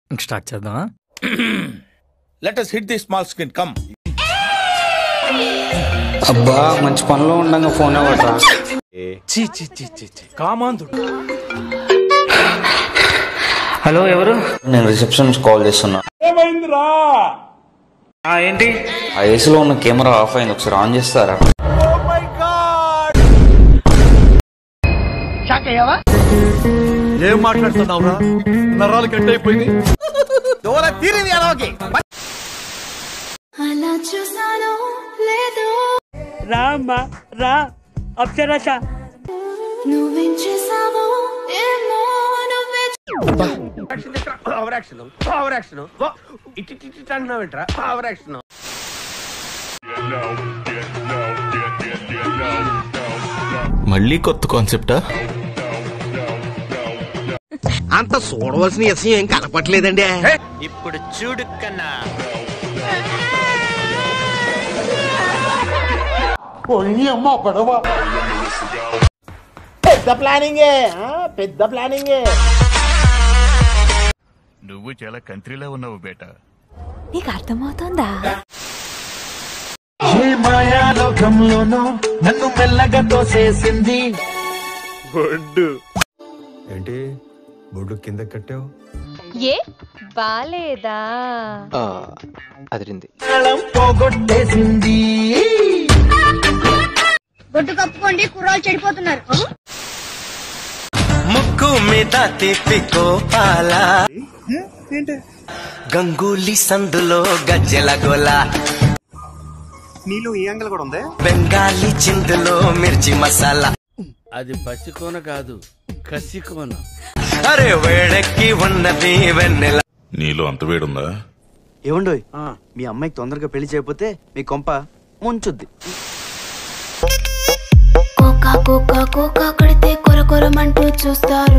ఇంక స్టార్ట్ చేద్దామా let us hit the small screen come అబ్బా మంచి పనిలో ఉండగా ఫోన్ ఇవ్వట్రా చీ చీ చీ చీ చీ కామాంధుడు హలో ఎవరు నేను రిసెప్షన్ కాల్ చేస్తున్నా ఆ, ఏంటి ఆ ఏసీలో ఉన్న కెమెరా ఆఫ్ అయింది ఒకసారి ఆన్ చేస్తారా ఏం మాట్లాడుతున్నావురా నరాలు కట్ అయిపోయింది అలా చూసాను లేదో రా అమ్మా రా అప్సరస నువ్వేం చేసావో ఏమో నువ్వే పవర్ యాక్షన్ పవర్ యాక్షన్ ఇటు ఇటు ఇటు అంటున్నావేంట్రా పవర్ యాక్షన్ మళ్ళీ కొత్త కాన్సెప్టా అంత చూడవలసిన విషయం ఏం కనపట్లేదండి ఇప్పుడు చూడు కన్నా పెద్ద ప్లానింగే పెద్ద ప్లానింగే నువ్వు చాలా కంట్రీలో ఉన్నావు బేటా నీకు అర్థమవుతుందా మాయాలోకంలోనో నన్ను మెల్లగా తోసేసింది ఏంటి బొడ్డు కింద కట్టావు ఏ బాలేదా అదిరింది తాళం పోగొట్టేసింది బొట్టు కప్పుకోండి కుర్రాలు చెడిపోతున్నారు ముక్కు మీద తిప్పి కోపాల గంగూలీ సందులో గజ్జెల గోల నీళ్ళు ఈ యాంగిల్ కూడా ఉంది బెంగాలీ చిందులో మిర్చి మసాలా అది పసికోన కాదు కసికోన అరే వేడెక్కి ఉన్నది వెన్నెల నీలో అంత వేడుందా ఏమండోయ్ మీ అమ్మాయికి తొందరగా పెళ్లి చేయకపోతే మీ కొంప ముంచుద్ది కోకా కోకా కోకా కడితే కొర కొరమంటూ చూస్తారు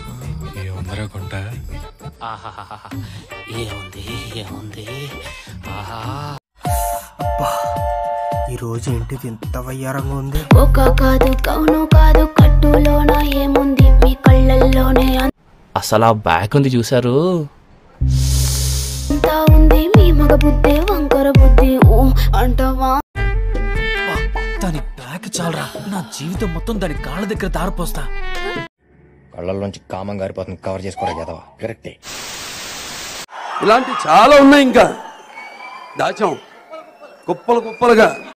ఏముంది ఏముంది ఈ రోజు ఏంటిది ఎంత వయ్యారంగా ఉంది కోకా కాదు కౌను కాదు కట్టులోన ఏముంది మీ కళ్ళల్లోనే అసలు ఆ బ్యాగ్ ఉంది చూసారు అంతా ఉంది మీ మగ బుద్ధి వంకర బుద్ధి ఊ అంటవా దాని బ్యాక్ చాలరా నా జీవితం మొత్తం దాని కాళ్ళ దగ్గర దారిపోస్తా కళ్ళల్లోంచి కామం గారిపోతుంది కవర్ చేసుకోరా కదవా కరెక్టే ఇలాంటి చాలా ఉన్నాయి ఇంకా దాచాం కుప్పలు కుప్పలుగా